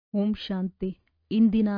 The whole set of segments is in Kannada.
ಓಂ ಶಾಂತಿ ಇಂದಿನ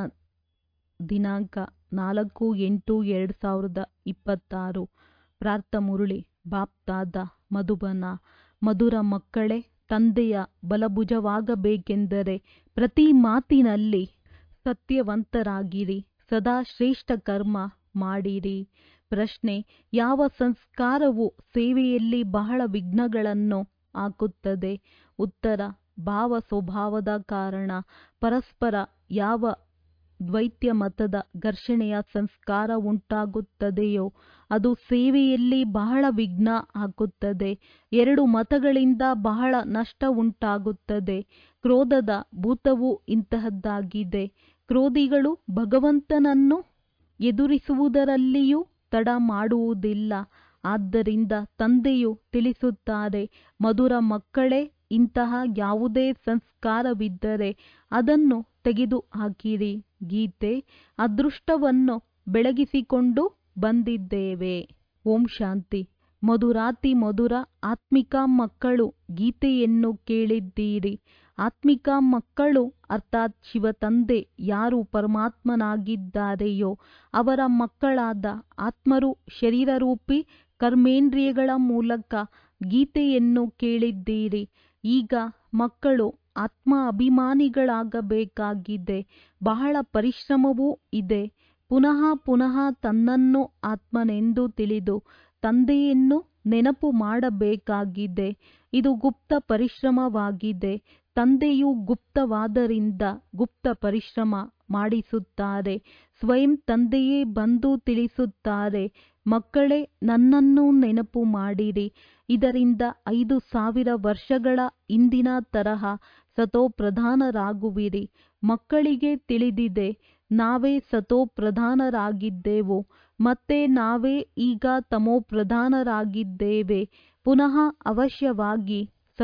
ದಿನಾಂಕ ನಾಲ್ಕು ಎಂಟು ಎರಡು ಸಾವಿರದ ಇಪ್ಪತ್ತಾರು ಪ್ರಾರ್ಥ ಮುರಳಿ ಬಾಪ್ತಾದ ಮಧುಬನ ಮಧುರ ಮಕ್ಕಳೇ ತಂದೆಯ ಬಲಭುಜವಾಗಬೇಕೆಂದರೆ ಪ್ರತಿ ಮಾತಿನಲ್ಲಿ ಸತ್ಯವಂತರಾಗಿರಿ ಸದಾ ಶ್ರೇಷ್ಠ ಕರ್ಮ ಮಾಡಿರಿ ಪ್ರಶ್ನೆ ಯಾವ ಸಂಸ್ಕಾರವು ಸೇವೆಯಲ್ಲಿ ಬಹಳ ವಿಘ್ನಗಳನ್ನು ಹಾಕುತ್ತದೆ ಉತ್ತರ ಭಾವ ಸ್ವಭಾವದ ಕಾರಣ ಪರಸ್ಪರ ಯಾವ ದ್ವೈತ್ಯ ಮತದ ಘರ್ಷಣೆಯ ಸಂಸ್ಕಾರ ಉಂಟಾಗುತ್ತದೆಯೋ ಅದು ಸೇವೆಯಲ್ಲಿ ಬಹಳ ವಿಘ್ನ ಹಾಕುತ್ತದೆ ಎರಡು ಮತಗಳಿಂದ ಬಹಳ ನಷ್ಟ ಉಂಟಾಗುತ್ತದೆ ಕ್ರೋಧದ ಭೂತವು ಇಂತಹದ್ದಾಗಿದೆ ಕ್ರೋಧಿಗಳು ಭಗವಂತನನ್ನು ಎದುರಿಸುವುದರಲ್ಲಿಯೂ ತಡ ಮಾಡುವುದಿಲ್ಲ ಆದ್ದರಿಂದ ತಂದೆಯು ತಿಳಿಸುತ್ತಾರೆ ಮಧುರ ಮಕ್ಕಳೇ ಇಂತಹ ಯಾವುದೇ ಸಂಸ್ಕಾರವಿದ್ದರೆ ಅದನ್ನು ತೆಗೆದುಹಾಕಿರಿ ಗೀತೆ ಅದೃಷ್ಟವನ್ನು ಬೆಳಗಿಸಿಕೊಂಡು ಬಂದಿದ್ದೇವೆ ಓಂ ಶಾಂತಿ ಮಧುರಾತಿ ಮಧುರ ಆತ್ಮಿಕ ಮಕ್ಕಳು ಗೀತೆಯನ್ನು ಕೇಳಿದ್ದೀರಿ ಆತ್ಮಿಕ ಮಕ್ಕಳು ಅರ್ಥಾತ್ ಶಿವ ತಂದೆ ಯಾರು ಪರಮಾತ್ಮನಾಗಿದ್ದಾರೆಯೋ ಅವರ ಮಕ್ಕಳಾದ ಆತ್ಮರು ಶರೀರರೂಪಿ ಕರ್ಮೇಂದ್ರಿಯಗಳ ಮೂಲಕ ಗೀತೆಯನ್ನು ಕೇಳಿದ್ದೀರಿ ಈಗ ಮಕ್ಕಳು ಆತ್ಮ ಅಭಿಮಾನಿಗಳಾಗಬೇಕಾಗಿದೆ ಬಹಳ ಪರಿಶ್ರಮವೂ ಇದೆ ಪುನಃ ಪುನಃ ತನ್ನನ್ನು ಆತ್ಮನೆಂದು ತಿಳಿದು ತಂದೆಯನ್ನು ನೆನಪು ಮಾಡಬೇಕಾಗಿದೆ ಇದು ಗುಪ್ತ ಪರಿಶ್ರಮವಾಗಿದೆ ತಂದೆಯು ಗುಪ್ತವಾದರಿಂದ ಗುಪ್ತ ಪರಿಶ್ರಮ ಮಾಡಿಸುತ್ತಾರೆ ಸ್ವಯಂ ತಂದೆಯೇ ಬಂದು ತಿಳಿಸುತ್ತಾರೆ ಮಕ್ಕಳೇ ನನ್ನನ್ನು ನೆನಪು ಮಾಡಿರಿ ಇದರಿಂದ ಐದು ಸಾವಿರ ವರ್ಷಗಳ ಇಂದಿನ ತರಹ ಸತೋಪ್ರಧಾನರಾಗುವಿರಿ ಮಕ್ಕಳಿಗೆ ತಿಳಿದಿದೆ ನಾವೇ ಸತೋಪ್ರಧಾನರಾಗಿದ್ದೆವು ಮತ್ತೆ ನಾವೇ ಈಗ ತಮೋಪ್ರಧಾನರಾಗಿದ್ದೇವೆ ಪುನಃ ಅವಶ್ಯವಾಗಿ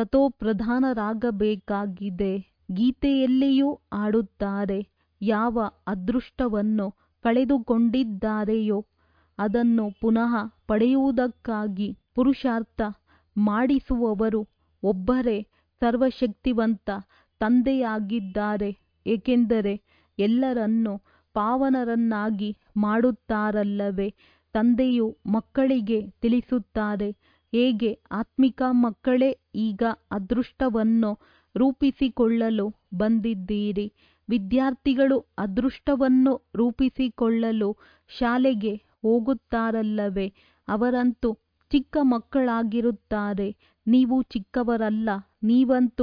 ಸತೋಪ್ರಧಾನರಾಗಬೇಕಾಗಿದೆ ಗೀತೆಯಲ್ಲಿಯೂ ಆಡುತ್ತಾರೆ ಯಾವ ಅದೃಷ್ಟವನ್ನು ಕಳೆದುಕೊಂಡಿದ್ದಾರೆಯೋ ಅದನ್ನು ಪುನಃ ಪಡೆಯುವುದಕ್ಕಾಗಿ ಪುರುಷಾರ್ಥ ಮಾಡಿಸುವವರು ಒಬ್ಬರೇ ಸರ್ವಶಕ್ತಿವಂತ ತಂದೆಯಾಗಿದ್ದಾರೆ ಏಕೆಂದರೆ ಎಲ್ಲರನ್ನೂ ಪಾವನರನ್ನಾಗಿ ಮಾಡುತ್ತಾರಲ್ಲವೇ ತಂದೆಯು ಮಕ್ಕಳಿಗೆ ತಿಳಿಸುತ್ತಾರೆ ಹೇಗೆ ಆತ್ಮಿಕ ಮಕ್ಕಳೇ ಈಗ ಅದೃಷ್ಟವನ್ನು ರೂಪಿಸಿಕೊಳ್ಳಲು ಬಂದಿದ್ದೀರಿ ವಿದ್ಯಾರ್ಥಿಗಳು ಅದೃಷ್ಟವನ್ನು ರೂಪಿಸಿಕೊಳ್ಳಲು ಶಾಲೆಗೆ ಹೋಗುತ್ತಾರಲ್ಲವೇ ಅವರಂತೂ ಚಿಕ್ಕ ಮಕ್ಕಳಾಗಿರುತ್ತಾರೆ ನೀವು ಚಿಕ್ಕವರಲ್ಲ ನೀವಂತೂ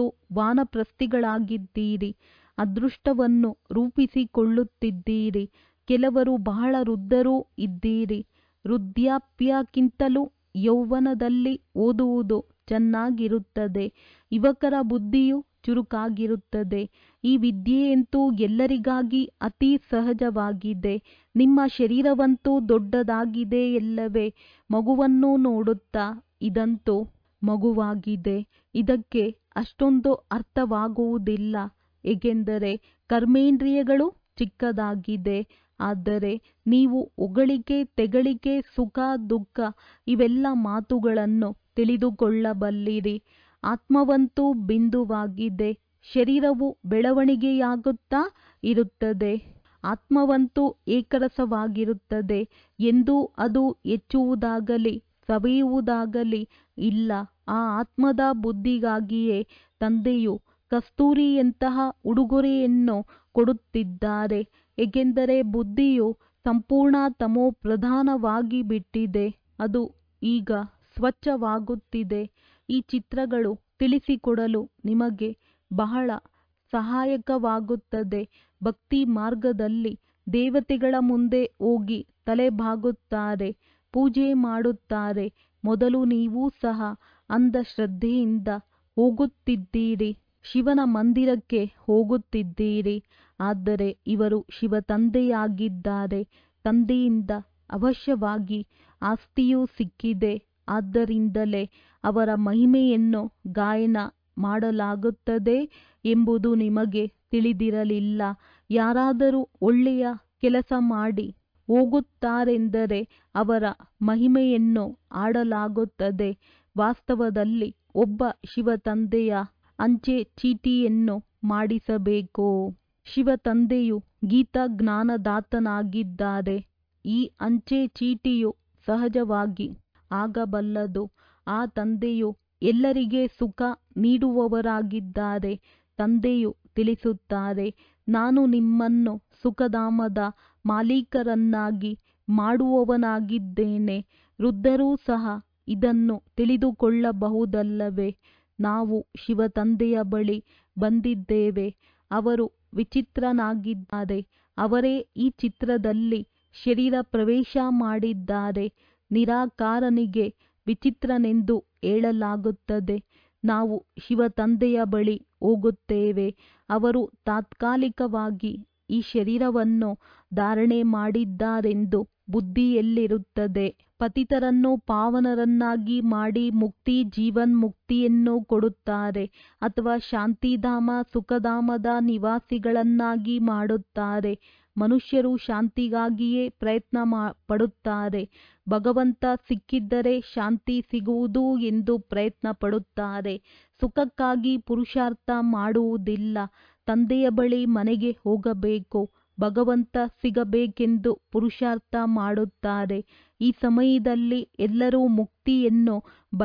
ವಾನಪ್ರಸ್ಥಿಗಳಾಗಿದ್ದೀರಿ ಅದೃಷ್ಟವನ್ನು ರೂಪಿಸಿಕೊಳ್ಳುತ್ತಿದ್ದೀರಿ ಕೆಲವರು ಬಹಳ ವೃದ್ಧರೂ ಇದ್ದೀರಿ ವೃದ್ಧಾಪ್ಯಕ್ಕಿಂತಲೂ ಯೌವನದಲ್ಲಿ ಓದುವುದು ಚೆನ್ನಾಗಿರುತ್ತದೆ ಯುವಕರ ಬುದ್ಧಿಯು ಚುರುಕಾಗಿರುತ್ತದೆ ಈ ವಿದ್ಯೆಯಂತೂ ಎಲ್ಲರಿಗಾಗಿ ಅತಿ ಸಹಜವಾಗಿದೆ ನಿಮ್ಮ ಶರೀರವಂತೂ ದೊಡ್ಡದಾಗಿದೆ ಎಲ್ಲವೇ ಮಗುವನ್ನು ನೋಡುತ್ತಾ ಇದಂತೂ ಮಗುವಾಗಿದೆ ಇದಕ್ಕೆ ಅಷ್ಟೊಂದು ಅರ್ಥವಾಗುವುದಿಲ್ಲ ಏಕೆಂದರೆ ಕರ್ಮೇಂದ್ರಿಯಗಳು ಚಿಕ್ಕದಾಗಿದೆ ಆದರೆ ನೀವು ಹೊಗಳಿಕೆ ತೆಗಳಿಕೆ ಸುಖ ದುಃಖ ಇವೆಲ್ಲ ಮಾತುಗಳನ್ನು ತಿಳಿದುಕೊಳ್ಳಬಲ್ಲಿರಿ ಆತ್ಮವಂತೂ ಬಿಂದುವಾಗಿದೆ ಶರೀರವು ಬೆಳವಣಿಗೆಯಾಗುತ್ತಾ ಇರುತ್ತದೆ ಆತ್ಮವಂತೂ ಏಕರಸವಾಗಿರುತ್ತದೆ ಎಂದು ಅದು ಹೆಚ್ಚುವುದಾಗಲಿ ಸವೆಯುವುದಾಗಲಿ ಇಲ್ಲ ಆ ಆತ್ಮದ ಬುದ್ಧಿಗಾಗಿಯೇ ತಂದೆಯು ಕಸ್ತೂರಿಯಂತಹ ಉಡುಗೊರೆಯನ್ನು ಕೊಡುತ್ತಿದ್ದಾರೆ ಏಕೆಂದರೆ ಬುದ್ಧಿಯು ಸಂಪೂರ್ಣ ತಮೋಪ್ರಧಾನವಾಗಿ ಬಿಟ್ಟಿದೆ ಅದು ಈಗ ಸ್ವಚ್ಛವಾಗುತ್ತಿದೆ ಈ ಚಿತ್ರಗಳು ತಿಳಿಸಿಕೊಡಲು ನಿಮಗೆ ಬಹಳ ಸಹಾಯಕವಾಗುತ್ತದೆ ಭಕ್ತಿ ಮಾರ್ಗದಲ್ಲಿ ದೇವತೆಗಳ ಮುಂದೆ ಹೋಗಿ ತಲೆಬಾಗುತ್ತಾರೆ ಪೂಜೆ ಮಾಡುತ್ತಾರೆ ಮೊದಲು ನೀವೂ ಸಹ ಅಂಧಶ್ರದ್ಧೆಯಿಂದ ಹೋಗುತ್ತಿದ್ದೀರಿ ಶಿವನ ಮಂದಿರಕ್ಕೆ ಹೋಗುತ್ತಿದ್ದೀರಿ ಆದರೆ ಇವರು ಶಿವ ತಂದೆಯಾಗಿದ್ದಾರೆ ತಂದೆಯಿಂದ ಅವಶ್ಯವಾಗಿ ಆಸ್ತಿಯೂ ಸಿಕ್ಕಿದೆ ಆದ್ದರಿಂದಲೇ ಅವರ ಮಹಿಮೆಯನ್ನು ಗಾಯನ ಮಾಡಲಾಗುತ್ತದೆ ಎಂಬುದು ನಿಮಗೆ ತಿಳಿದಿರಲಿಲ್ಲ ಯಾರಾದರೂ ಒಳ್ಳೆಯ ಕೆಲಸ ಮಾಡಿ ಹೋಗುತ್ತಾರೆಂದರೆ ಅವರ ಮಹಿಮೆಯನ್ನು ಆಡಲಾಗುತ್ತದೆ ವಾಸ್ತವದಲ್ಲಿ ಒಬ್ಬ ಶಿವ ತಂದೆಯ ಅಂಚೆ ಚೀಟಿಯನ್ನು ಮಾಡಿಸಬೇಕು ಶಿವ ತಂದೆಯು ಗೀತಾ ಜ್ಞಾನದಾತನಾಗಿದ್ದಾರೆ ಈ ಅಂಚೆ ಚೀಟಿಯು ಸಹಜವಾಗಿ ಆಗಬಲ್ಲದು ಆ ತಂದೆಯು ಎಲ್ಲರಿಗೆ ಸುಖ ನೀಡುವವರಾಗಿದ್ದಾರೆ ತಂದೆಯು ತಿಳಿಸುತ್ತಾರೆ ನಾನು ನಿಮ್ಮನ್ನು ಸುಖಧಾಮದ ಮಾಲೀಕರನ್ನಾಗಿ ಮಾಡುವವನಾಗಿದ್ದೇನೆ ವೃದ್ಧರೂ ಸಹ ಇದನ್ನು ತಿಳಿದುಕೊಳ್ಳಬಹುದಲ್ಲವೇ ನಾವು ಶಿವ ತಂದೆಯ ಬಳಿ ಬಂದಿದ್ದೇವೆ ಅವರು ವಿಚಿತ್ರನಾಗಿದ್ದಾರೆ ಅವರೇ ಈ ಚಿತ್ರದಲ್ಲಿ ಶರೀರ ಪ್ರವೇಶ ಮಾಡಿದ್ದಾರೆ ನಿರಾಕಾರನಿಗೆ ವಿಚಿತ್ರನೆಂದು ಹೇಳಲಾಗುತ್ತದೆ ನಾವು ಶಿವ ತಂದೆಯ ಬಳಿ ಹೋಗುತ್ತೇವೆ ಅವರು ತಾತ್ಕಾಲಿಕವಾಗಿ ಈ ಶರೀರವನ್ನು ಧಾರಣೆ ಮಾಡಿದ್ದಾರೆಂದು ಬುದ್ಧಿಯಲ್ಲಿರುತ್ತದೆ ಪತಿತರನ್ನು ಪಾವನರನ್ನಾಗಿ ಮಾಡಿ ಮುಕ್ತಿ ಜೀವನ್ಮುಕ್ತಿಯನ್ನು ಕೊಡುತ್ತಾರೆ ಅಥವಾ ಶಾಂತಿಧಾಮ ಸುಖಧಾಮದ ನಿವಾಸಿಗಳನ್ನಾಗಿ ಮಾಡುತ್ತಾರೆ ಮನುಷ್ಯರು ಶಾಂತಿಗಾಗಿಯೇ ಪ್ರಯತ್ನ ಪಡುತ್ತಾರೆ ಭಗವಂತ ಸಿಕ್ಕಿದ್ದರೆ ಶಾಂತಿ ಸಿಗುವುದು ಎಂದು ಪ್ರಯತ್ನ ಪಡುತ್ತಾರೆ ಸುಖಕ್ಕಾಗಿ ಪುರುಷಾರ್ಥ ಮಾಡುವುದಿಲ್ಲ ತಂದೆಯ ಬಳಿ ಮನೆಗೆ ಹೋಗಬೇಕು ಭಗವಂತ ಸಿಗಬೇಕೆಂದು ಪುರುಷಾರ್ಥ ಮಾಡುತ್ತಾರೆ ಈ ಸಮಯದಲ್ಲಿ ಎಲ್ಲರೂ ಮುಕ್ತಿಯನ್ನು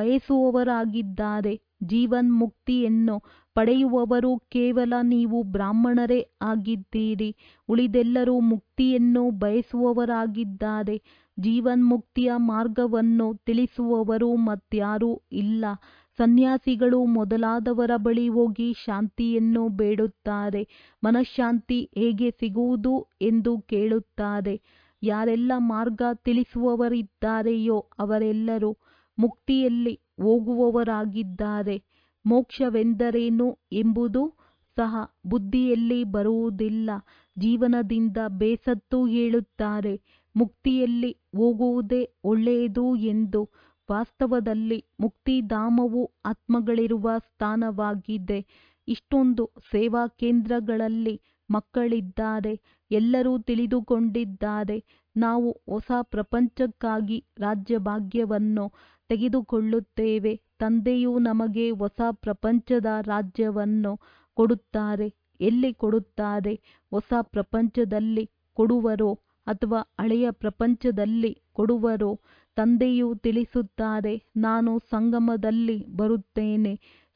ಬಯಸುವವರಾಗಿದ್ದಾರೆ ಜೀವನ್ಮುಕ್ತಿಯನ್ನು ಪಡೆಯುವವರು ಕೇವಲ ನೀವು ಬ್ರಾಹ್ಮಣರೇ ಆಗಿದ್ದೀರಿ ಉಳಿದೆಲ್ಲರೂ ಮುಕ್ತಿಯನ್ನು ಬಯಸುವವರಾಗಿದ್ದಾರೆ ಜೀವನ್ಮುಕ್ತಿಯ ಮಾರ್ಗವನ್ನು ತಿಳಿಸುವವರು ಮತ್ಯಾರೂ ಇಲ್ಲ ಸನ್ಯಾಸಿಗಳು ಮೊದಲಾದವರ ಬಳಿ ಹೋಗಿ ಶಾಂತಿಯನ್ನು ಬೇಡುತ್ತಾರೆ ಮನಃಶಾಂತಿ ಹೇಗೆ ಸಿಗುವುದು ಎಂದು ಕೇಳುತ್ತಾರೆ ಯಾರೆಲ್ಲ ಮಾರ್ಗ ತಿಳಿಸುವವರಿದ್ದಾರೆಯೋ ಅವರೆಲ್ಲರೂ ಮುಕ್ತಿಯಲ್ಲಿ ಹೋಗುವವರಾಗಿದ್ದಾರೆ ಮೋಕ್ಷವೆಂದರೇನು ಎಂಬುದು ಸಹ ಬುದ್ಧಿಯಲ್ಲಿ ಬರುವುದಿಲ್ಲ ಜೀವನದಿಂದ ಬೇಸತ್ತು ಹೇಳುತ್ತಾರೆ ಮುಕ್ತಿಯಲ್ಲಿ ಹೋಗುವುದೇ ಒಳ್ಳೆಯದು ಎಂದು ವಾಸ್ತವದಲ್ಲಿ ಮುಕ್ತಿಧಾಮವು ಆತ್ಮಗಳಿರುವ ಸ್ಥಾನವಾಗಿದೆ ಇಷ್ಟೊಂದು ಸೇವಾ ಕೇಂದ್ರಗಳಲ್ಲಿ ಮಕ್ಕಳಿದ್ದಾರೆ ಎಲ್ಲರೂ ತಿಳಿದುಕೊಂಡಿದ್ದಾರೆ ನಾವು ಹೊಸ ಪ್ರಪಂಚಕ್ಕಾಗಿ ರಾಜ್ಯಭಾಗ್ಯವನ್ನು ತೆಗೆದುಕೊಳ್ಳುತ್ತೇವೆ ತಂದೆಯು ನಮಗೆ ಹೊಸ ಪ್ರಪಂಚದ ರಾಜ್ಯವನ್ನು ಕೊಡುತ್ತಾರೆ ಎಲ್ಲಿ ಕೊಡುತ್ತಾರೆ ಹೊಸ ಪ್ರಪಂಚದಲ್ಲಿ ಕೊಡುವರೋ ಅಥವಾ ಹಳೆಯ ಪ್ರಪಂಚದಲ್ಲಿ ಕೊಡುವರೋ ತಂದೆಯು ತಿಳಿಸುತ್ತಾರೆ ನಾನು ಸಂಗಮದಲ್ಲಿ ಬರುತ್ತೇನೆ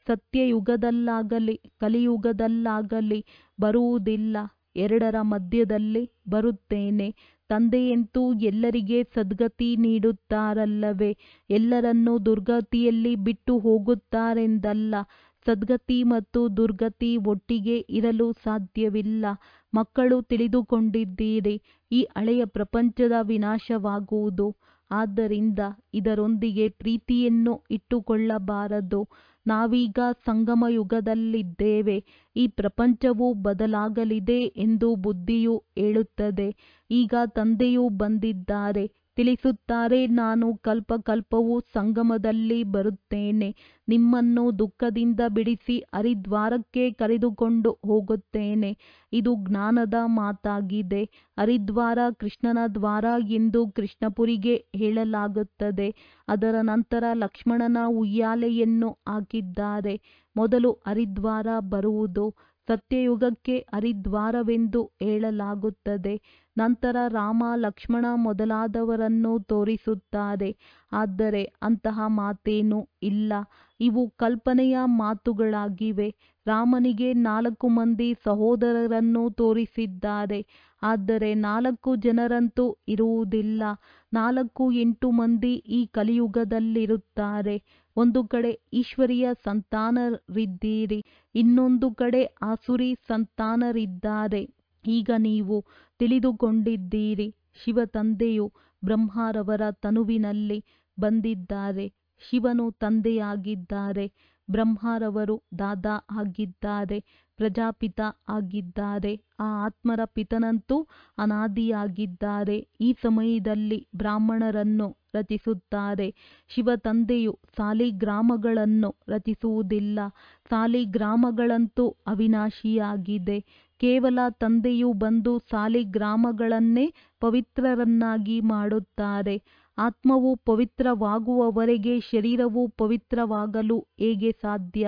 ಸತ್ಯಯುಗದಲ್ಲಾಗಲಿ ಕಲಿಯುಗದಲ್ಲಾಗಲಿ ಬರುವುದಿಲ್ಲ ಎರಡರ ಮಧ್ಯದಲ್ಲಿ ಬರುತ್ತೇನೆ ತಂದೆಯಂತೂ ಎಲ್ಲರಿಗೆ ಸದ್ಗತಿ ನೀಡುತ್ತಾರಲ್ಲವೇ ಎಲ್ಲರನ್ನೂ ದುರ್ಗತಿಯಲ್ಲಿ ಬಿಟ್ಟು ಹೋಗುತ್ತಾರೆಂದಲ್ಲ ಸದ್ಗತಿ ಮತ್ತು ದುರ್ಗತಿ ಒಟ್ಟಿಗೆ ಇರಲು ಸಾಧ್ಯವಿಲ್ಲ ಮಕ್ಕಳು ತಿಳಿದುಕೊಂಡಿದ್ದೀರಿ ಈ ಹಳೆಯ ಪ್ರಪಂಚದ ವಿನಾಶವಾಗುವುದು ಆದ್ದರಿಂದ ಇದರೊಂದಿಗೆ ಪ್ರೀತಿಯನ್ನು ಇಟ್ಟುಕೊಳ್ಳಬಾರದು ನಾವೀಗ ಸಂಗಮ ಯುಗದಲ್ಲಿದ್ದೇವೆ ಈ ಪ್ರಪಂಚವು ಬದಲಾಗಲಿದೆ ಎಂದು ಬುದ್ಧಿಯು ಹೇಳುತ್ತದೆ ಈಗ ತಂದೆಯು ಬಂದಿದ್ದಾರೆ ತಿಳಿಸುತ್ತಾರೆ ನಾನು ಕಲ್ಪಕಲ್ಪವೂ ಸಂಗಮದಲ್ಲಿ ಬರುತ್ತೇನೆ ನಿಮ್ಮನ್ನು ದುಃಖದಿಂದ ಬಿಡಿಸಿ ಹರಿದ್ವಾರಕ್ಕೆ ಕರೆದುಕೊಂಡು ಹೋಗುತ್ತೇನೆ ಇದು ಜ್ಞಾನದ ಮಾತಾಗಿದೆ ಹರಿದ್ವಾರ ಕೃಷ್ಣನ ದ್ವಾರ ಎಂದು ಕೃಷ್ಣಪುರಿಗೆ ಹೇಳಲಾಗುತ್ತದೆ ಅದರ ನಂತರ ಲಕ್ಷ್ಮಣನ ಉಯ್ಯಾಲೆಯನ್ನು ಹಾಕಿದ್ದಾರೆ ಮೊದಲು ಹರಿದ್ವಾರ ಬರುವುದು ಸತ್ಯಯುಗಕ್ಕೆ ಹರಿದ್ವಾರವೆಂದು ಹೇಳಲಾಗುತ್ತದೆ ನಂತರ ರಾಮ ಲಕ್ಷ್ಮಣ ಮೊದಲಾದವರನ್ನು ತೋರಿಸುತ್ತಾರೆ ಆದರೆ ಅಂತಹ ಮಾತೇನೂ ಇಲ್ಲ ಇವು ಕಲ್ಪನೆಯ ಮಾತುಗಳಾಗಿವೆ ರಾಮನಿಗೆ ನಾಲ್ಕು ಮಂದಿ ಸಹೋದರರನ್ನು ತೋರಿಸಿದ್ದಾರೆ ಆದರೆ ನಾಲ್ಕು ಜನರಂತೂ ಇರುವುದಿಲ್ಲ ನಾಲ್ಕು ಎಂಟು ಮಂದಿ ಈ ಕಲಿಯುಗದಲ್ಲಿರುತ್ತಾರೆ ಒಂದು ಕಡೆ ಈಶ್ವರಿಯ ಸಂತಾನರಿದ್ದೀರಿ ಇನ್ನೊಂದು ಕಡೆ ಆಸುರಿ ಸಂತಾನರಿದ್ದಾರೆ ಈಗ ನೀವು ತಿಳಿದುಕೊಂಡಿದ್ದೀರಿ ಶಿವ ತಂದೆಯು ಬ್ರಹ್ಮರವರ ತನುವಿನಲ್ಲಿ ಬಂದಿದ್ದಾರೆ ಶಿವನು ತಂದೆಯಾಗಿದ್ದಾರೆ ಬ್ರಹ್ಮರವರು ದಾದಾ ಆಗಿದ್ದಾರೆ ಪ್ರಜಾಪಿತ ಆಗಿದ್ದಾರೆ ಆ ಆತ್ಮರ ಪಿತನಂತೂ ಅನಾದಿಯಾಗಿದ್ದಾರೆ ಈ ಸಮಯದಲ್ಲಿ ಬ್ರಾಹ್ಮಣರನ್ನು ರಚಿಸುತ್ತಾರೆ ಶಿವ ತಂದೆಯು ಸಾಲಿಗ್ರಾಮಗಳನ್ನು ರಚಿಸುವುದಿಲ್ಲ ಸಾಲಿಗ್ರಾಮಗಳಂತೂ ಅವಿನಾಶಿಯಾಗಿದೆ ಕೇವಲ ತಂದೆಯು ಬಂದು ಸಾಲಿಗ್ರಾಮಗಳನ್ನೇ ಪವಿತ್ರರನ್ನಾಗಿ ಮಾಡುತ್ತಾರೆ ಆತ್ಮವು ಪವಿತ್ರವಾಗುವವರೆಗೆ ಶರೀರವು ಪವಿತ್ರವಾಗಲು ಹೇಗೆ ಸಾಧ್ಯ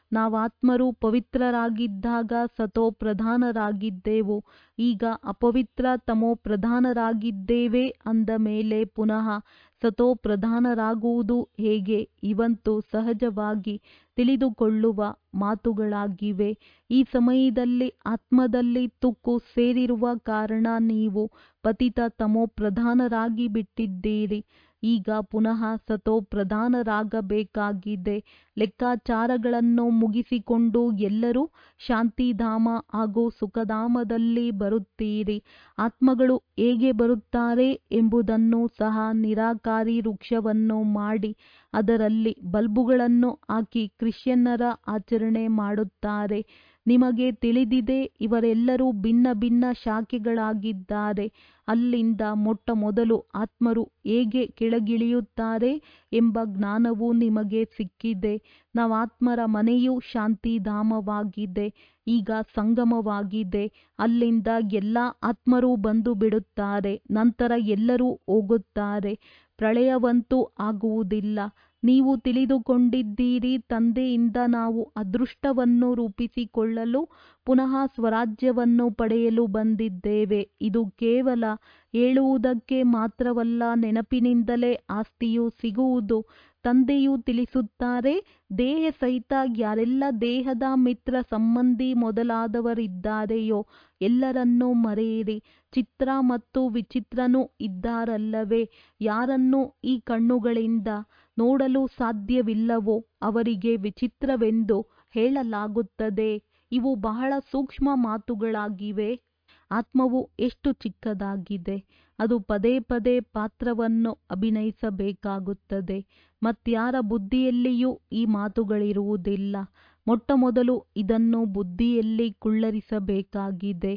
ನಾವಾತ್ಮರು ಪವಿತ್ರರಾಗಿದ್ದಾಗ ಸತೋ ಪ್ರಧಾನರಾಗಿದ್ದೆವು ಈಗ ಅಪವಿತ್ರ ತಮೋ ಪ್ರಧಾನರಾಗಿದ್ದೇವೆ ಅಂದ ಮೇಲೆ ಪುನಃ ಸತೋ ಪ್ರಧಾನರಾಗುವುದು ಹೇಗೆ ಇವಂತೂ ಸಹಜವಾಗಿ ತಿಳಿದುಕೊಳ್ಳುವ ಮಾತುಗಳಾಗಿವೆ ಈ ಸಮಯದಲ್ಲಿ ಆತ್ಮದಲ್ಲಿ ತುಕ್ಕು ಸೇರಿರುವ ಕಾರಣ ನೀವು ಪತಿತ ತಮೋ ಪ್ರಧಾನರಾಗಿ ಬಿಟ್ಟಿದ್ದೀರಿ ಈಗ ಪುನಃ ಸತೋ ಪ್ರಧಾನರಾಗಬೇಕಾಗಿದೆ ಲೆಕ್ಕಾಚಾರಗಳನ್ನು ಮುಗಿಸಿಕೊಂಡು ಎಲ್ಲರೂ ಶಾಂತಿಧಾಮ ಹಾಗೂ ಸುಖಧಾಮದಲ್ಲಿ ಬರುತ್ತೀರಿ ಆತ್ಮಗಳು ಹೇಗೆ ಬರುತ್ತಾರೆ ಎಂಬುದನ್ನು ಸಹ ನಿರಾಕಾರಿ ವೃಕ್ಷವನ್ನು ಮಾಡಿ ಅದರಲ್ಲಿ ಬಲ್ಬುಗಳನ್ನು ಹಾಕಿ ಕ್ರಿಶ್ಚಿಯನ್ನರ ಆಚರಣೆ ಮಾಡುತ್ತಾರೆ ನಿಮಗೆ ತಿಳಿದಿದೆ ಇವರೆಲ್ಲರೂ ಭಿನ್ನ ಭಿನ್ನ ಶಾಖೆಗಳಾಗಿದ್ದಾರೆ ಅಲ್ಲಿಂದ ಮೊಟ್ಟ ಮೊದಲು ಆತ್ಮರು ಹೇಗೆ ಕೆಳಗಿಳಿಯುತ್ತಾರೆ ಎಂಬ ಜ್ಞಾನವು ನಿಮಗೆ ಸಿಕ್ಕಿದೆ ನಾವಾತ್ಮರ ಮನೆಯು ಶಾಂತಿಧಾಮವಾಗಿದೆ ಈಗ ಸಂಗಮವಾಗಿದೆ ಅಲ್ಲಿಂದ ಎಲ್ಲ ಆತ್ಮರೂ ಬಂದು ಬಿಡುತ್ತಾರೆ ನಂತರ ಎಲ್ಲರೂ ಹೋಗುತ್ತಾರೆ ಪ್ರಳಯವಂತೂ ಆಗುವುದಿಲ್ಲ ನೀವು ತಿಳಿದುಕೊಂಡಿದ್ದೀರಿ ತಂದೆಯಿಂದ ನಾವು ಅದೃಷ್ಟವನ್ನು ರೂಪಿಸಿಕೊಳ್ಳಲು ಪುನಃ ಸ್ವರಾಜ್ಯವನ್ನು ಪಡೆಯಲು ಬಂದಿದ್ದೇವೆ ಇದು ಕೇವಲ ಹೇಳುವುದಕ್ಕೆ ಮಾತ್ರವಲ್ಲ ನೆನಪಿನಿಂದಲೇ ಆಸ್ತಿಯು ಸಿಗುವುದು ತಂದೆಯು ತಿಳಿಸುತ್ತಾರೆ ದೇಹ ಸಹಿತ ಯಾರೆಲ್ಲ ದೇಹದ ಮಿತ್ರ ಸಂಬಂಧಿ ಮೊದಲಾದವರಿದ್ದಾರೆಯೋ ಎಲ್ಲರನ್ನೂ ಮರೆಯಿರಿ ಚಿತ್ರ ಮತ್ತು ವಿಚಿತ್ರನೂ ಇದ್ದಾರಲ್ಲವೇ ಯಾರನ್ನು ಈ ಕಣ್ಣುಗಳಿಂದ ನೋಡಲು ಸಾಧ್ಯವಿಲ್ಲವೋ ಅವರಿಗೆ ವಿಚಿತ್ರವೆಂದು ಹೇಳಲಾಗುತ್ತದೆ ಇವು ಬಹಳ ಸೂಕ್ಷ್ಮ ಮಾತುಗಳಾಗಿವೆ ಆತ್ಮವು ಎಷ್ಟು ಚಿಕ್ಕದಾಗಿದೆ ಅದು ಪದೇ ಪದೇ ಪಾತ್ರವನ್ನು ಅಭಿನಯಿಸಬೇಕಾಗುತ್ತದೆ ಮತ್ಯಾರ ಬುದ್ಧಿಯಲ್ಲಿಯೂ ಈ ಮಾತುಗಳಿರುವುದಿಲ್ಲ ಮೊಟ್ಟ ಮೊದಲು ಇದನ್ನು ಬುದ್ಧಿಯಲ್ಲಿ ಕುಳ್ಳರಿಸಬೇಕಾಗಿದೆ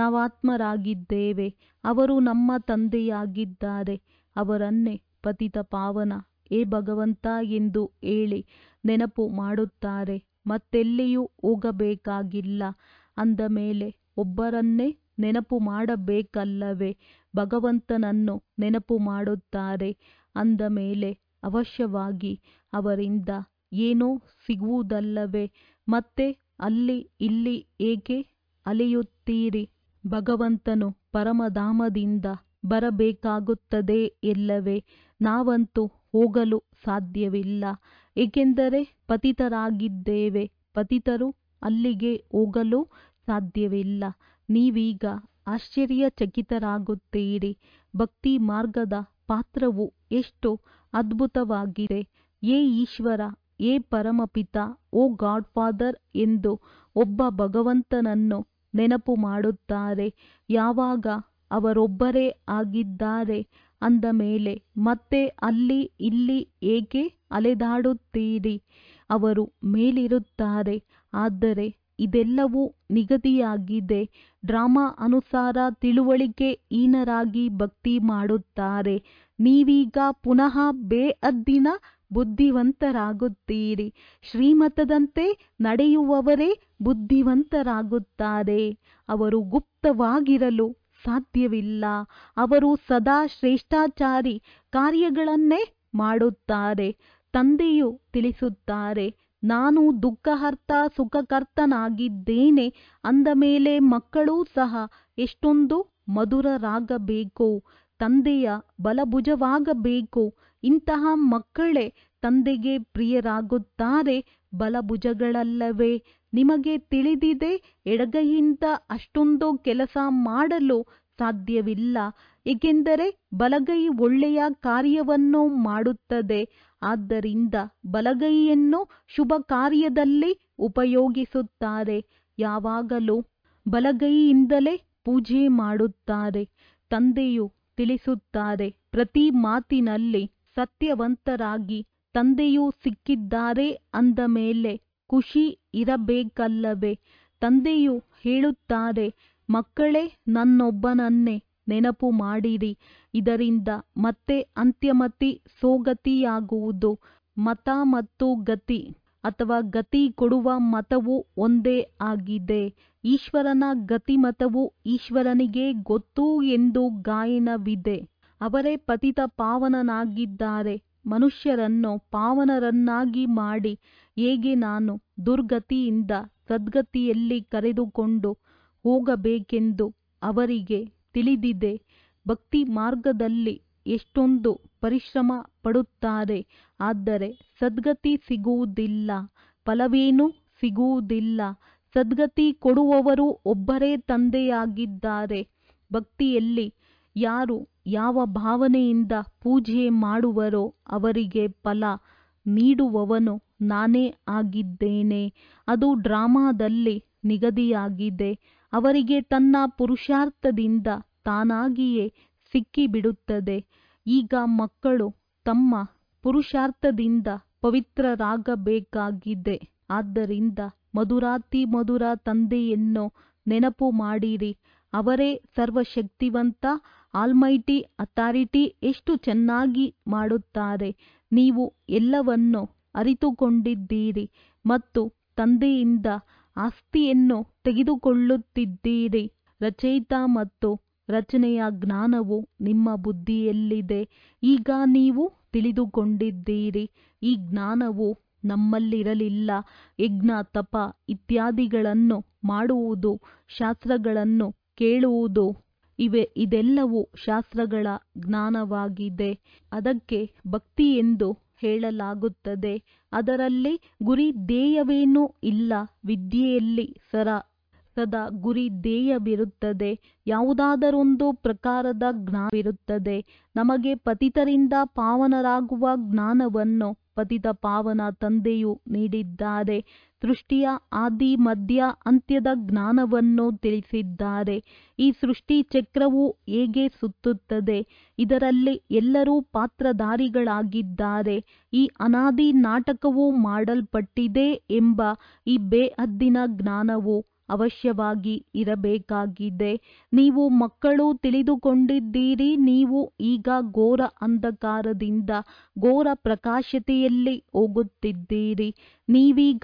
ನಾವಾತ್ಮರಾಗಿದ್ದೇವೆ ಅವರು ನಮ್ಮ ತಂದೆಯಾಗಿದ್ದಾರೆ ಅವರನ್ನೇ ಪತಿತ ಪಾವನ ಏ ಭಗವಂತ ಎಂದು ಹೇಳಿ ನೆನಪು ಮಾಡುತ್ತಾರೆ ಮತ್ತೆಲ್ಲಿಯೂ ಹೋಗಬೇಕಾಗಿಲ್ಲ ಅಂದ ಮೇಲೆ ಒಬ್ಬರನ್ನೇ ನೆನಪು ಮಾಡಬೇಕಲ್ಲವೇ ಭಗವಂತನನ್ನು ನೆನಪು ಮಾಡುತ್ತಾರೆ ಅಂದ ಮೇಲೆ ಅವಶ್ಯವಾಗಿ ಅವರಿಂದ ಏನೋ ಸಿಗುವುದಲ್ಲವೇ ಮತ್ತೆ ಅಲ್ಲಿ ಇಲ್ಲಿ ಏಕೆ ಅಲೆಯುತ್ತೀರಿ ಭಗವಂತನು ಪರಮಧಾಮದಿಂದ ಬರಬೇಕಾಗುತ್ತದೆ ಎಲ್ಲವೇ ನಾವಂತೂ ಹೋಗಲು ಸಾಧ್ಯವಿಲ್ಲ ಏಕೆಂದರೆ ಪತಿತರಾಗಿದ್ದೇವೆ ಪತಿತರು ಅಲ್ಲಿಗೆ ಹೋಗಲು ಸಾಧ್ಯವಿಲ್ಲ ನೀವೀಗ ಆಶ್ಚರ್ಯಚಕಿತರಾಗುತ್ತೀರಿ ಭಕ್ತಿ ಮಾರ್ಗದ ಪಾತ್ರವು ಎಷ್ಟು ಅದ್ಭುತವಾಗಿದೆ ಏ ಈಶ್ವರ ಏ ಪರಮಪಿತ ಓ ಗಾಡ್ ಫಾದರ್ ಎಂದು ಒಬ್ಬ ಭಗವಂತನನ್ನು ನೆನಪು ಮಾಡುತ್ತಾರೆ ಯಾವಾಗ ಅವರೊಬ್ಬರೇ ಆಗಿದ್ದಾರೆ ಅಂದ ಮೇಲೆ ಮತ್ತೆ ಅಲ್ಲಿ ಇಲ್ಲಿ ಏಕೆ ಅಲೆದಾಡುತ್ತೀರಿ ಅವರು ಮೇಲಿರುತ್ತಾರೆ ಆದರೆ ಇದೆಲ್ಲವೂ ನಿಗದಿಯಾಗಿದೆ ಡ್ರಾಮಾ ಅನುಸಾರ ತಿಳುವಳಿಕೆ ಹೀನರಾಗಿ ಭಕ್ತಿ ಮಾಡುತ್ತಾರೆ ನೀವೀಗ ಪುನಃ ಬೇಅದ್ದಿನ ಬುದ್ಧಿವಂತರಾಗುತ್ತೀರಿ ಶ್ರೀಮತದಂತೆ ನಡೆಯುವವರೇ ಬುದ್ಧಿವಂತರಾಗುತ್ತಾರೆ ಅವರು ಗುಪ್ತವಾಗಿರಲು ಸಾಧ್ಯವಿಲ್ಲ ಅವರು ಸದಾ ಶ್ರೇಷ್ಠಾಚಾರಿ ಕಾರ್ಯಗಳನ್ನೇ ಮಾಡುತ್ತಾರೆ ತಂದೆಯು ತಿಳಿಸುತ್ತಾರೆ ನಾನು ದುಃಖಹರ್ತ ಸುಖಕರ್ತನಾಗಿದ್ದೇನೆ ಅಂದ ಮೇಲೆ ಮಕ್ಕಳೂ ಸಹ ಎಷ್ಟೊಂದು ಮಧುರರಾಗಬೇಕು ತಂದೆಯ ಬಲಭುಜವಾಗಬೇಕು ಇಂತಹ ಮಕ್ಕಳೇ ತಂದೆಗೆ ಪ್ರಿಯರಾಗುತ್ತಾರೆ ಬಲಭುಜಗಳಲ್ಲವೇ ನಿಮಗೆ ತಿಳಿದಿದೆ ಎಡಗೈಯಿಂದ ಅಷ್ಟೊಂದು ಕೆಲಸ ಮಾಡಲು ಸಾಧ್ಯವಿಲ್ಲ ಏಕೆಂದರೆ ಬಲಗೈ ಒಳ್ಳೆಯ ಕಾರ್ಯವನ್ನು ಮಾಡುತ್ತದೆ ಆದ್ದರಿಂದ ಬಲಗೈಯನ್ನು ಶುಭ ಕಾರ್ಯದಲ್ಲಿ ಉಪಯೋಗಿಸುತ್ತಾರೆ ಯಾವಾಗಲೂ ಬಲಗೈಯಿಂದಲೇ ಪೂಜೆ ಮಾಡುತ್ತಾರೆ ತಂದೆಯು ತಿಳಿಸುತ್ತಾರೆ ಪ್ರತಿ ಮಾತಿನಲ್ಲಿ ಸತ್ಯವಂತರಾಗಿ ತಂದೆಯು ಸಿಕ್ಕಿದ್ದಾರೆ ಅಂದ ಮೇಲೆ ಖುಷಿ ಇರಬೇಕಲ್ಲವೇ ತಂದೆಯು ಹೇಳುತ್ತಾರೆ ಮಕ್ಕಳೇ ನನ್ನೊಬ್ಬನನ್ನೇ ನೆನಪು ಮಾಡಿರಿ ಇದರಿಂದ ಮತ್ತೆ ಅಂತ್ಯಮತಿ ಸೋಗತಿಯಾಗುವುದು ಮತ ಮತ್ತು ಗತಿ ಅಥವಾ ಗತಿ ಕೊಡುವ ಮತವು ಒಂದೇ ಆಗಿದೆ ಈಶ್ವರನ ಗತಿಮತವು ಈಶ್ವರನಿಗೆ ಗೊತ್ತು ಎಂದು ಗಾಯನವಿದೆ ಅವರೇ ಪತಿತ ಪಾವನನಾಗಿದ್ದಾರೆ ಮನುಷ್ಯರನ್ನು ಪಾವನರನ್ನಾಗಿ ಮಾಡಿ ಹೇಗೆ ನಾನು ದುರ್ಗತಿಯಿಂದ ಸದ್ಗತಿಯಲ್ಲಿ ಕರೆದುಕೊಂಡು ಹೋಗಬೇಕೆಂದು ಅವರಿಗೆ ತಿಳಿದಿದೆ ಭಕ್ತಿ ಮಾರ್ಗದಲ್ಲಿ ಎಷ್ಟೊಂದು ಪರಿಶ್ರಮ ಪಡುತ್ತಾರೆ ಆದರೆ ಸದ್ಗತಿ ಸಿಗುವುದಿಲ್ಲ ಫಲವೇನೂ ಸಿಗುವುದಿಲ್ಲ ಸದ್ಗತಿ ಕೊಡುವವರು ಒಬ್ಬರೇ ತಂದೆಯಾಗಿದ್ದಾರೆ ಭಕ್ತಿಯಲ್ಲಿ ಯಾರು ಯಾವ ಭಾವನೆಯಿಂದ ಪೂಜೆ ಮಾಡುವರೋ ಅವರಿಗೆ ಫಲ ನೀಡುವವನು ನಾನೇ ಆಗಿದ್ದೇನೆ ಅದು ಡ್ರಾಮಾದಲ್ಲಿ ನಿಗದಿಯಾಗಿದೆ ಅವರಿಗೆ ತನ್ನ ಪುರುಷಾರ್ಥದಿಂದ ತಾನಾಗಿಯೇ ಸಿಕ್ಕಿಬಿಡುತ್ತದೆ ಈಗ ಮಕ್ಕಳು ತಮ್ಮ ಪುರುಷಾರ್ಥದಿಂದ ಪವಿತ್ರರಾಗಬೇಕಾಗಿದೆ ಆದ್ದರಿಂದ ಮಧುರಾತಿ ಮಧುರ ತಂದೆಯನ್ನು ನೆನಪು ಮಾಡಿರಿ ಅವರೇ ಸರ್ವಶಕ್ತಿವಂತ ಆಲ್ಮೈಟಿ ಅಥಾರಿಟಿ ಎಷ್ಟು ಚೆನ್ನಾಗಿ ಮಾಡುತ್ತಾರೆ ನೀವು ಎಲ್ಲವನ್ನು ಅರಿತುಕೊಂಡಿದ್ದೀರಿ ಮತ್ತು ತಂದೆಯಿಂದ ಆಸ್ತಿಯನ್ನು ತೆಗೆದುಕೊಳ್ಳುತ್ತಿದ್ದೀರಿ ರಚಯಿತ ಮತ್ತು ರಚನೆಯ ಜ್ಞಾನವು ನಿಮ್ಮ ಬುದ್ಧಿಯಲ್ಲಿದೆ ಈಗ ನೀವು ತಿಳಿದುಕೊಂಡಿದ್ದೀರಿ ಈ ಜ್ಞಾನವು ನಮ್ಮಲ್ಲಿರಲಿಲ್ಲ ಯಜ್ಞ ತಪ ಇತ್ಯಾದಿಗಳನ್ನು ಮಾಡುವುದು ಶಾಸ್ತ್ರಗಳನ್ನು ಕೇಳುವುದು ಇವೆ ಇದೆಲ್ಲವೂ ಶಾಸ್ತ್ರಗಳ ಜ್ಞಾನವಾಗಿದೆ ಅದಕ್ಕೆ ಭಕ್ತಿ ಎಂದು ಹೇಳಲಾಗುತ್ತದೆ ಅದರಲ್ಲಿ ಗುರಿ ಧ್ಯೇಯವೇನೂ ಇಲ್ಲ ವಿದ್ಯೆಯಲ್ಲಿ ಸರ ಸದಾ ಗುರಿ ಧ್ಯೇಯವಿರುತ್ತದೆ ಯಾವುದಾದರೊಂದು ಪ್ರಕಾರದ ಜ್ಞಾನವಿರುತ್ತದೆ ನಮಗೆ ಪತಿತರಿಂದ ಪಾವನರಾಗುವ ಜ್ಞಾನವನ್ನು ಪತಿತ ಪಾವನ ತಂದೆಯು ನೀಡಿದ್ದಾರೆ ಸೃಷ್ಟಿಯ ಆದಿ ಮಧ್ಯ ಅಂತ್ಯದ ಜ್ಞಾನವನ್ನು ತಿಳಿಸಿದ್ದಾರೆ ಈ ಸೃಷ್ಟಿ ಚಕ್ರವು ಹೇಗೆ ಸುತ್ತುತ್ತದೆ ಇದರಲ್ಲಿ ಎಲ್ಲರೂ ಪಾತ್ರಧಾರಿಗಳಾಗಿದ್ದಾರೆ ಈ ಅನಾದಿ ನಾಟಕವು ಮಾಡಲ್ಪಟ್ಟಿದೆ ಎಂಬ ಈ ಬೇಹದ್ದಿನ ಜ್ಞಾನವು ಅವಶ್ಯವಾಗಿ ಇರಬೇಕಾಗಿದೆ ನೀವು ಮಕ್ಕಳು ತಿಳಿದುಕೊಂಡಿದ್ದೀರಿ ನೀವು ಈಗ ಘೋರ ಅಂಧಕಾರದಿಂದ ಘೋರ ಪ್ರಕಾಶತೆಯಲ್ಲಿ ಹೋಗುತ್ತಿದ್ದೀರಿ ನೀವೀಗ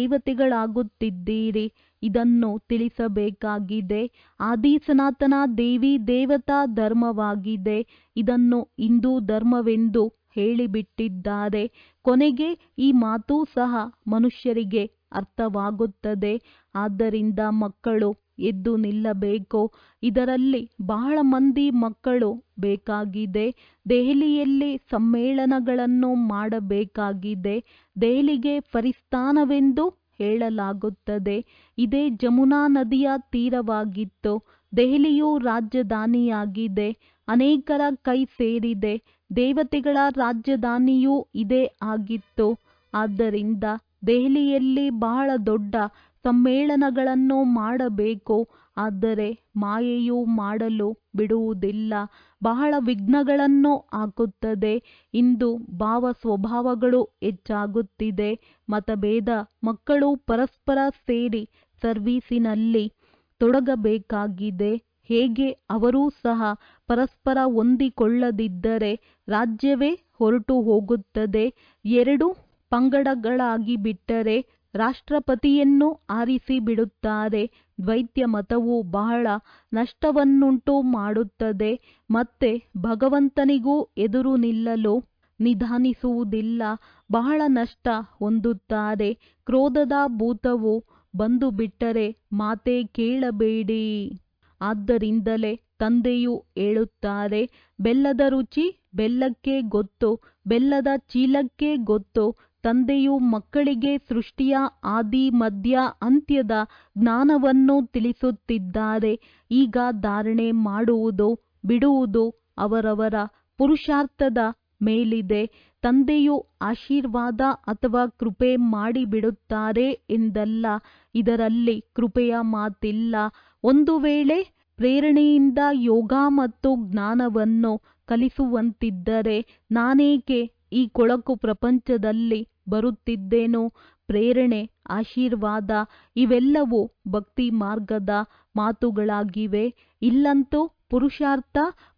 ದೇವತೆಗಳಾಗುತ್ತಿದ್ದೀರಿ ಇದನ್ನು ತಿಳಿಸಬೇಕಾಗಿದೆ ಆದಿ ಸನಾತನ ದೇವಿ ದೇವತಾ ಧರ್ಮವಾಗಿದೆ ಇದನ್ನು ಹಿಂದೂ ಧರ್ಮವೆಂದು ಹೇಳಿಬಿಟ್ಟಿದ್ದಾರೆ ಕೊನೆಗೆ ಈ ಮಾತು ಸಹ ಮನುಷ್ಯರಿಗೆ ಅರ್ಥವಾಗುತ್ತದೆ ಆದ್ದರಿಂದ ಮಕ್ಕಳು ಎದ್ದು ನಿಲ್ಲಬೇಕು ಇದರಲ್ಲಿ ಬಹಳ ಮಂದಿ ಮಕ್ಕಳು ಬೇಕಾಗಿದೆ ದೆಹಲಿಯಲ್ಲಿ ಸಮ್ಮೇಳನಗಳನ್ನು ಮಾಡಬೇಕಾಗಿದೆ ದೆಹಲಿಗೆ ಫರಿಸ್ತಾನವೆಂದು ಹೇಳಲಾಗುತ್ತದೆ ಇದೇ ಜಮುನಾ ನದಿಯ ತೀರವಾಗಿತ್ತು ದೆಹಲಿಯು ರಾಜಧಾನಿಯಾಗಿದೆ ಅನೇಕರ ಕೈ ಸೇರಿದೆ ದೇವತೆಗಳ ರಾಜಧಾನಿಯೂ ಇದೇ ಆಗಿತ್ತು ಆದ್ದರಿಂದ ದೆಹಲಿಯಲ್ಲಿ ಬಹಳ ದೊಡ್ಡ ಸಮ್ಮೇಳನಗಳನ್ನು ಮಾಡಬೇಕು ಆದರೆ ಮಾಯೆಯು ಮಾಡಲು ಬಿಡುವುದಿಲ್ಲ ಬಹಳ ವಿಘ್ನಗಳನ್ನು ಹಾಕುತ್ತದೆ ಇಂದು ಭಾವ ಸ್ವಭಾವಗಳು ಹೆಚ್ಚಾಗುತ್ತಿದೆ ಮತಭೇದ ಮಕ್ಕಳು ಪರಸ್ಪರ ಸೇರಿ ಸರ್ವೀಸಿನಲ್ಲಿ ತೊಡಗಬೇಕಾಗಿದೆ ಹೇಗೆ ಅವರೂ ಸಹ ಪರಸ್ಪರ ಹೊಂದಿಕೊಳ್ಳದಿದ್ದರೆ ರಾಜ್ಯವೇ ಹೊರಟು ಹೋಗುತ್ತದೆ ಎರಡು ಪಂಗಡಗಳಾಗಿ ಬಿಟ್ಟರೆ ರಾಷ್ಟ್ರಪತಿಯನ್ನು ಆರಿಸಿ ಬಿಡುತ್ತಾರೆ ದ್ವೈತ್ಯ ಮತವು ಬಹಳ ನಷ್ಟವನ್ನುಂಟು ಮಾಡುತ್ತದೆ ಮತ್ತೆ ಭಗವಂತನಿಗೂ ಎದುರು ನಿಲ್ಲಲು ನಿಧಾನಿಸುವುದಿಲ್ಲ ಬಹಳ ನಷ್ಟ ಹೊಂದುತ್ತಾರೆ ಕ್ರೋಧದ ಭೂತವು ಬಂದು ಬಿಟ್ಟರೆ ಮಾತೇ ಕೇಳಬೇಡಿ ಆದ್ದರಿಂದಲೇ ತಂದೆಯು ಹೇಳುತ್ತಾರೆ ಬೆಲ್ಲದ ರುಚಿ ಬೆಲ್ಲಕ್ಕೆ ಗೊತ್ತು ಬೆಲ್ಲದ ಚೀಲಕ್ಕೆ ಗೊತ್ತು ತಂದೆಯು ಮಕ್ಕಳಿಗೆ ಸೃಷ್ಟಿಯ ಆದಿ ಮಧ್ಯ ಅಂತ್ಯದ ಜ್ಞಾನವನ್ನು ತಿಳಿಸುತ್ತಿದ್ದಾರೆ ಈಗ ಧಾರಣೆ ಮಾಡುವುದು ಬಿಡುವುದು ಅವರವರ ಪುರುಷಾರ್ಥದ ಮೇಲಿದೆ ತಂದೆಯು ಆಶೀರ್ವಾದ ಅಥವಾ ಕೃಪೆ ಮಾಡಿಬಿಡುತ್ತಾರೆ ಎಂದಲ್ಲ ಇದರಲ್ಲಿ ಕೃಪೆಯ ಮಾತಿಲ್ಲ ಒಂದು ವೇಳೆ ಪ್ರೇರಣೆಯಿಂದ ಯೋಗ ಮತ್ತು ಜ್ಞಾನವನ್ನು ಕಲಿಸುವಂತಿದ್ದರೆ ನಾನೇಕೆ ಈ ಕೊಳಕು ಪ್ರಪಂಚದಲ್ಲಿ ಬರುತ್ತಿದ್ದೇನೋ ಪ್ರೇರಣೆ ಆಶೀರ್ವಾದ ಇವೆಲ್ಲವೂ ಭಕ್ತಿ ಮಾರ್ಗದ ಮಾತುಗಳಾಗಿವೆ ಇಲ್ಲಂತೂ ಪುರುಷಾರ್ಥ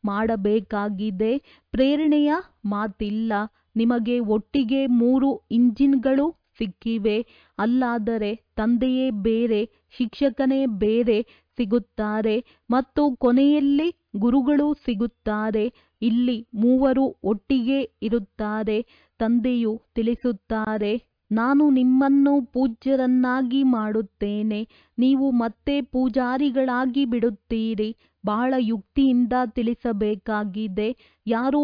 ಮಾಡಬೇಕಾಗಿದೆ ಪ್ರೇರಣೆಯ ಮಾತಿಲ್ಲ ನಿಮಗೆ ಒಟ್ಟಿಗೆ ಮೂರು ಇಂಜಿನ್ಗಳು ಸಿಕ್ಕಿವೆ ಅಲ್ಲಾದರೆ ತಂದೆಯೇ ಬೇರೆ ಶಿಕ್ಷಕನೇ ಬೇರೆ ಸಿಗುತ್ತಾರೆ ಮತ್ತು ಕೊನೆಯಲ್ಲಿ ಗುರುಗಳು ಸಿಗುತ್ತಾರೆ ಇಲ್ಲಿ ಮೂವರು ಒಟ್ಟಿಗೆ ಇರುತ್ತಾರೆ ತಂದೆಯು ತಿಳಿಸುತ್ತಾರೆ ನಾನು ನಿಮ್ಮನ್ನು ಪೂಜ್ಯರನ್ನಾಗಿ ಮಾಡುತ್ತೇನೆ ನೀವು ಮತ್ತೆ ಪೂಜಾರಿಗಳಾಗಿ ಬಿಡುತ್ತೀರಿ ಬಹಳ ಯುಕ್ತಿಯಿಂದ ತಿಳಿಸಬೇಕಾಗಿದೆ ಯಾರೂ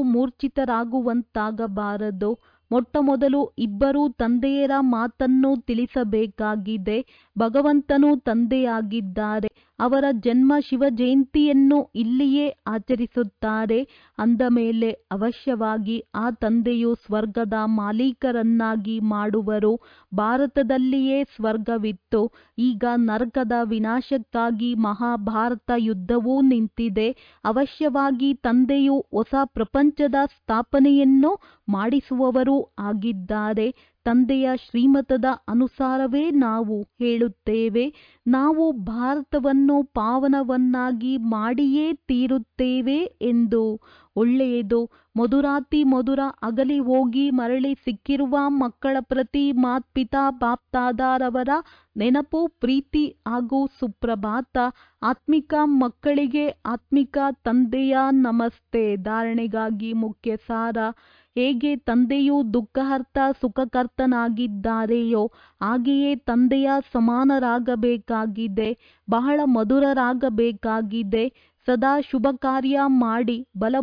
ಮೂರ್ಛಿತರಾಗುವಂತಾಗಬಾರದು ಮೊಟ್ಟಮೊದಲು ಇಬ್ಬರೂ ತಂದೆಯರ ಮಾತನ್ನು ತಿಳಿಸಬೇಕಾಗಿದೆ ಭಗವಂತನು ತಂದೆಯಾಗಿದ್ದಾರೆ ಅವರ ಜನ್ಮ ಶಿವ ಜಯಂತಿಯನ್ನು ಇಲ್ಲಿಯೇ ಆಚರಿಸುತ್ತಾರೆ ಅಂದ ಮೇಲೆ ಅವಶ್ಯವಾಗಿ ಆ ತಂದೆಯು ಸ್ವರ್ಗದ ಮಾಲೀಕರನ್ನಾಗಿ ಮಾಡುವರು ಭಾರತದಲ್ಲಿಯೇ ಸ್ವರ್ಗವಿತ್ತು ಈಗ ನರಕದ ವಿನಾಶಕ್ಕಾಗಿ ಮಹಾಭಾರತ ಯುದ್ಧವೂ ನಿಂತಿದೆ ಅವಶ್ಯವಾಗಿ ತಂದೆಯು ಹೊಸ ಪ್ರಪಂಚದ ಸ್ಥಾಪನೆಯನ್ನು ಮಾಡಿಸುವವರೂ ಆಗಿದ್ದಾರೆ ತಂದೆಯ ಶ್ರೀಮತದ ಅನುಸಾರವೇ ನಾವು ಹೇಳುತ್ತೇವೆ ನಾವು ಭಾರತವನ್ನು ಪಾವನವನ್ನಾಗಿ ಮಾಡಿಯೇ ತೀರುತ್ತೇವೆ ಎಂದು ಒಳ್ಳೆಯದು ಮಧುರಾತಿ ಮಧುರ ಅಗಲಿ ಹೋಗಿ ಮರಳಿ ಸಿಕ್ಕಿರುವ ಮಕ್ಕಳ ಪ್ರತಿ ಮಾತ್ಪಿತಾ ಬಾಪ್ತಾದಾರವರ ನೆನಪು ಪ್ರೀತಿ ಹಾಗೂ ಸುಪ್ರಭಾತ ಆತ್ಮಿಕ ಮಕ್ಕಳಿಗೆ ಆತ್ಮಿಕ ತಂದೆಯ ನಮಸ್ತೆ ಧಾರಣೆಗಾಗಿ ಮುಖ್ಯ ಸಾರ ಹೇಗೆ ತಂದೆಯು ದುಃಖಹರ್ತ ಸುಖಕರ್ತನಾಗಿದ್ದಾರೆಯೋ ಹಾಗೆಯೇ ತಂದೆಯ ಸಮಾನರಾಗಬೇಕಾಗಿದೆ ಬಹಳ ಮಧುರರಾಗಬೇಕಾಗಿದೆ ಸದಾ ಶುಭ ಕಾರ್ಯ ಮಾಡಿ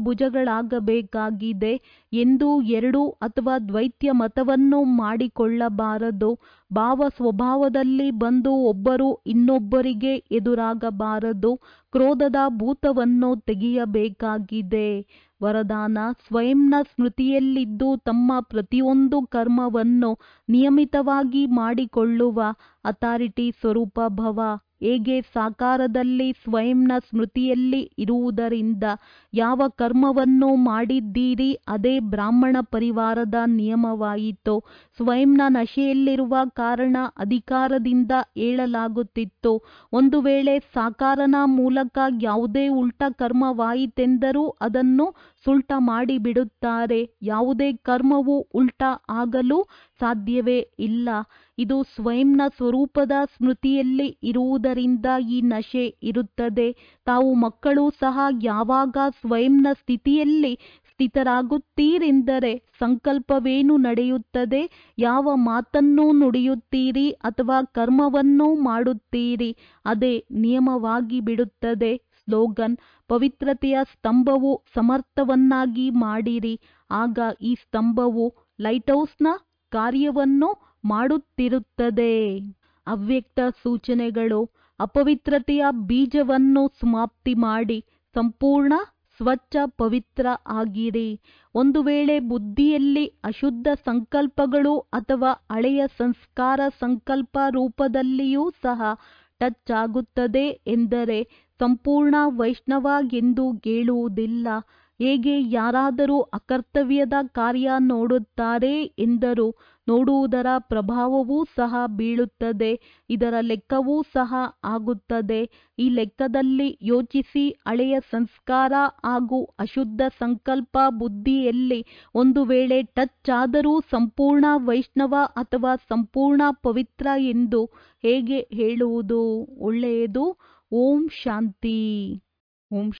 ಬಲಭುಜಗಳಾಗಬೇಕಾಗಿದೆ ಎಂದು ಎರಡು ಅಥವಾ ದ್ವೈತ್ಯ ಮತವನ್ನು ಮಾಡಿಕೊಳ್ಳಬಾರದು ಭಾವ ಸ್ವಭಾವದಲ್ಲಿ ಬಂದು ಒಬ್ಬರು ಇನ್ನೊಬ್ಬರಿಗೆ ಎದುರಾಗಬಾರದು ಕ್ರೋಧದ ಭೂತವನ್ನು ತೆಗೆಯಬೇಕಾಗಿದೆ ವರದಾನ ಸ್ವಯಂನ ಸ್ಮೃತಿಯಲ್ಲಿದ್ದು ತಮ್ಮ ಪ್ರತಿಯೊಂದು ಕರ್ಮವನ್ನು ನಿಯಮಿತವಾಗಿ ಮಾಡಿಕೊಳ್ಳುವ ಅಥಾರಿಟಿ ಸ್ವರೂಪ ಭವ ಹೇಗೆ ಸಾಕಾರದಲ್ಲಿ ಸ್ವಯಂನ ಸ್ಮೃತಿಯಲ್ಲಿ ಇರುವುದರಿಂದ ಯಾವ ಕರ್ಮವನ್ನು ಮಾಡಿದ್ದೀರಿ ಅದೇ ಬ್ರಾಹ್ಮಣ ಪರಿವಾರದ ನಿಯಮವಾಯಿತು ಸ್ವಯಂನ ನಶೆಯಲ್ಲಿರುವ ಕಾರಣ ಅಧಿಕಾರದಿಂದ ಹೇಳಲಾಗುತ್ತಿತ್ತು ಒಂದು ವೇಳೆ ಸಾಕಾರನ ಮೂಲಕ ಯಾವುದೇ ಉಲ್ಟ ಕರ್ಮವಾಯಿತೆಂದರೂ ಅದನ್ನು ಸುಲ್ಟ ಮಾಡಿಬಿಡುತ್ತಾರೆ ಯಾವುದೇ ಕರ್ಮವು ಉಲ್ಟ ಆಗಲು ಸಾಧ್ಯವೇ ಇಲ್ಲ ಇದು ಸ್ವಯಂನ ಸ್ವರೂಪದ ಸ್ಮೃತಿಯಲ್ಲಿ ಇರುವುದರಿಂದ ಈ ನಶೆ ಇರುತ್ತದೆ ತಾವು ಮಕ್ಕಳು ಸಹ ಯಾವಾಗ ಸ್ವಯಂನ ಸ್ಥಿತಿಯಲ್ಲಿ ಸ್ಥಿತರಾಗುತ್ತೀರೆಂದರೆ ಸಂಕಲ್ಪವೇನು ನಡೆಯುತ್ತದೆ ಯಾವ ಮಾತನ್ನು ನುಡಿಯುತ್ತೀರಿ ಅಥವಾ ಕರ್ಮವನ್ನು ಮಾಡುತ್ತೀರಿ ಅದೇ ನಿಯಮವಾಗಿ ಬಿಡುತ್ತದೆ ಸ್ಲೋಗನ್ ಪವಿತ್ರತೆಯ ಸ್ತಂಭವು ಸಮರ್ಥವನ್ನಾಗಿ ಮಾಡಿರಿ ಆಗ ಈ ಸ್ತಂಭವು ಲೈಟ್ಹೌಸ್ನ ಕಾರ್ಯವನ್ನು ಮಾಡುತ್ತಿರುತ್ತದೆ ಅವ್ಯಕ್ತ ಸೂಚನೆಗಳು ಅಪವಿತ್ರತೆಯ ಬೀಜವನ್ನು ಸಮಾಪ್ತಿ ಮಾಡಿ ಸಂಪೂರ್ಣ ಸ್ವಚ್ಛ ಪವಿತ್ರ ಆಗಿರಿ ಒಂದು ವೇಳೆ ಬುದ್ಧಿಯಲ್ಲಿ ಅಶುದ್ಧ ಸಂಕಲ್ಪಗಳು ಅಥವಾ ಹಳೆಯ ಸಂಸ್ಕಾರ ಸಂಕಲ್ಪ ರೂಪದಲ್ಲಿಯೂ ಸಹ ಟಚ್ ಆಗುತ್ತದೆ ಎಂದರೆ ಸಂಪೂರ್ಣ ವೈಷ್ಣವ ಎಂದು ಹೇಳುವುದಿಲ್ಲ ಹೇಗೆ ಯಾರಾದರೂ ಅಕರ್ತವ್ಯದ ಕಾರ್ಯ ನೋಡುತ್ತಾರೆ ಎಂದರೂ ನೋಡುವುದರ ಪ್ರಭಾವವೂ ಸಹ ಬೀಳುತ್ತದೆ ಇದರ ಲೆಕ್ಕವೂ ಸಹ ಆಗುತ್ತದೆ ಈ ಲೆಕ್ಕದಲ್ಲಿ ಯೋಚಿಸಿ ಹಳೆಯ ಸಂಸ್ಕಾರ ಹಾಗೂ ಅಶುದ್ಧ ಸಂಕಲ್ಪ ಬುದ್ಧಿಯಲ್ಲಿ ಒಂದು ವೇಳೆ ಟಚ್ ಆದರೂ ಸಂಪೂರ್ಣ ವೈಷ್ಣವ ಅಥವಾ ಸಂಪೂರ್ಣ ಪವಿತ್ರ ಎಂದು ಹೇಗೆ ಹೇಳುವುದು ಒಳ್ಳೆಯದು ಓಂ ಶಾಂತಿ ಓಂ